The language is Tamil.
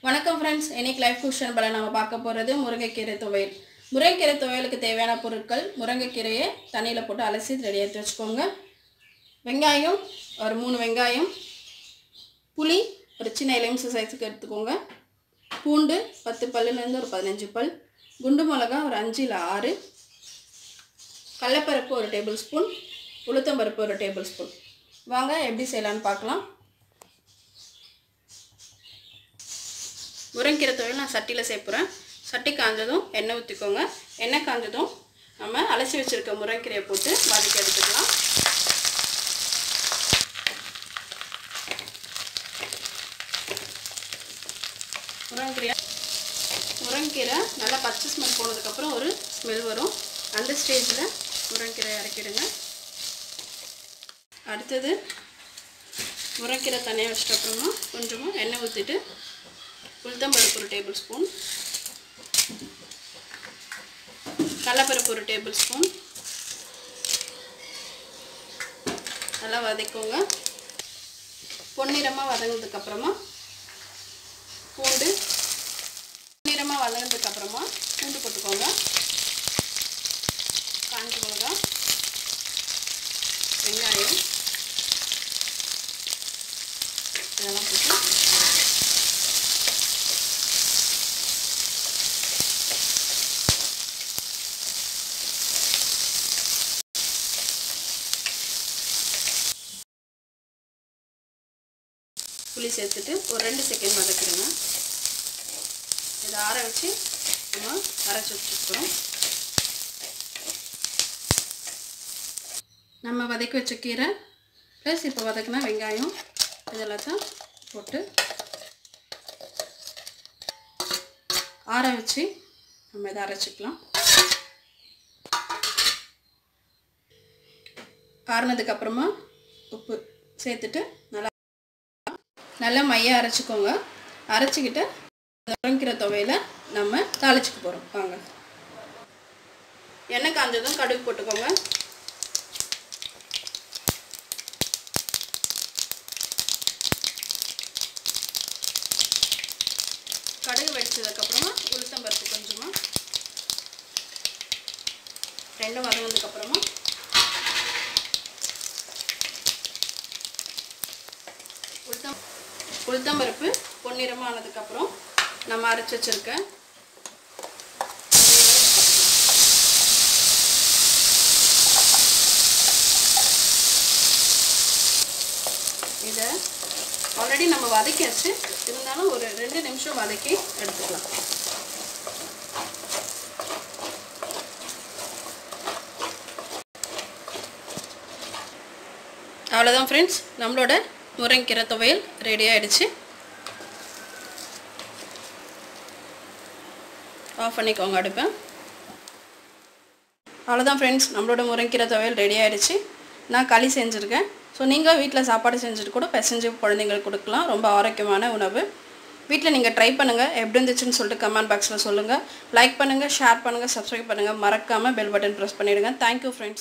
வணக்கம் ஃப்ரெண்ட்ஸ் இன்னைக்கு லைஃப் குஷன் பல நம்ம பார்க்க போகிறது முருங்கைக்கீரை துவையல் முருங்கைக்கீரை துவையலுக்கு தேவையான பொருட்கள் முருங்கைக்கீரையை தண்ணியில் போட்டு அலசி ரெடி எடுத்து வச்சுக்கோங்க வெங்காயம் ஒரு மூணு வெங்காயம் புளி ஒரு சின்ன எலுமிச்சை சைஸுக்கு எடுத்துக்கோங்க பூண்டு பத்து பல்லுலேருந்து ஒரு பதினஞ்சு பல் குண்டு மிளகா ஒரு அஞ்சு இல்லை ஆறு கடலப்பருப்பு ஒரு டேபிள் ஸ்பூன் உளுத்தம்பருப்பு ஒரு டேபிள் ஸ்பூன் வாங்க எப்படி செய்யலான்னு பார்க்கலாம் முருங்கீரை துவையல் நான் சட்டியில் சேர்ப்புறேன் சட்டி காஞ்சதும் எண்ணெய் ஊற்றிக்கோங்க எண்ணெய் காஞ்சதும் நம்ம அலசி வச்சுருக்க முருங்கீரையை போட்டு வதக்கி எடுத்துக்கலாம் முருங்கீரை முருங்கீரை நல்லா பச்சை ஸ்மெல் போனதுக்கப்புறம் ஒரு ஸ்மெல் வரும் அந்த ஸ்டேஜில் முருங்கீரை இறக்கிடுங்க அடுத்தது முருங்கீரை தனியாக வச்சிட்ட அப்புறமா கொஞ்சமாக எண்ணெய் ஊற்றிட்டு உளுத்தம்பருப்பு ஒரு டேபிள் ஸ்பூன் கடலப்பருப்பு ஒரு டேபிள் ஸ்பூன் நல்லா வதக்கோங்க பொன்னிறமாக வதங்கினதுக்கப்புறமா பூண்டு பொன்னிறமாக வதங்கினதுக்கப்புறமா பூண்டு போட்டுக்கோங்க காஞ்ச மிளகா வெங்காயம் இதெல்லாம் போட்டு புளி சேர்த்துட்டு ஒரு ரெண்டு செகண்ட் வதக்கிடுங்க இதை ஆற வச்சு நம்ம அரைச்சி வச்சுக்கிறோம் நம்ம வதக்கி வச்ச கீரை ப்ளஸ் இப்போ வதக்கினா வெங்காயம் இதெல்லாத்தையும் போட்டு ஆற வச்சு நம்ம இதை அரைச்சிக்கலாம் ஆறுனதுக்கப்புறமா உப்பு சேர்த்துட்டு நல்லா நல்லா மைய அரைச்சிக்கோங்க அரைச்சிக்கிட்டு முருங்கிற துவையில நம்ம தாளிச்சுக்க போகிறோம் வாங்க எண்ணெய் காஞ்சதும் கடுகு போட்டுக்கோங்க கடுகு வெடிச்சதுக்கப்புறமா உளுத்தம்பருப்பு கொஞ்சமாக ரெண்டும் வதங்கினதுக்கப்புறமா உளுத்தம் உளுத்தம்பருப்பு பொன்னிறமாக ஆனதுக்கப்புறம் நம்ம அரைச்சி வச்சுருக்க இதை ஆல்ரெடி நம்ம வதக்கியாச்சு இருந்தாலும் ஒரு ரெண்டு நிமிஷம் வதக்கி எடுத்துக்கலாம் அவ்வளோதான் ஃப்ரெண்ட்ஸ் நம்மளோட முருங்கீரை துவையல் ரெடி ஆகிடுச்சு ஆஃப் பண்ணிக்கோங்க அடுப்பை அவ்வளோதான் ஃப்ரெண்ட்ஸ் நம்மளோட முருங்கீரை துவையல் ரெடி ஆகிடுச்சு நான் களி செஞ்சுருக்கேன் ஸோ நீங்கள் வீட்டில் சாப்பாடு செஞ்சுட்டு கூட பிசைஞ்சு குழந்தைங்களுக்கு கொடுக்கலாம் ரொம்ப ஆரோக்கியமான உணவு வீட்டில் நீங்கள் ட்ரை பண்ணுங்கள் எப்படி இருந்துச்சுன்னு சொல்லிட்டு கமெண்ட் பாக்ஸில் சொல்லுங்கள் லைக் பண்ணுங்கள் ஷேர் பண்ணுங்கள் சப்ஸ்கிரைப் பண்ணுங்கள் மறக்காமல் பெல் பட்டன் ப்ரெஸ் பண்ணிவிடுங்க தேங்க்யூ ஃப்ரெண்ட்ஸ்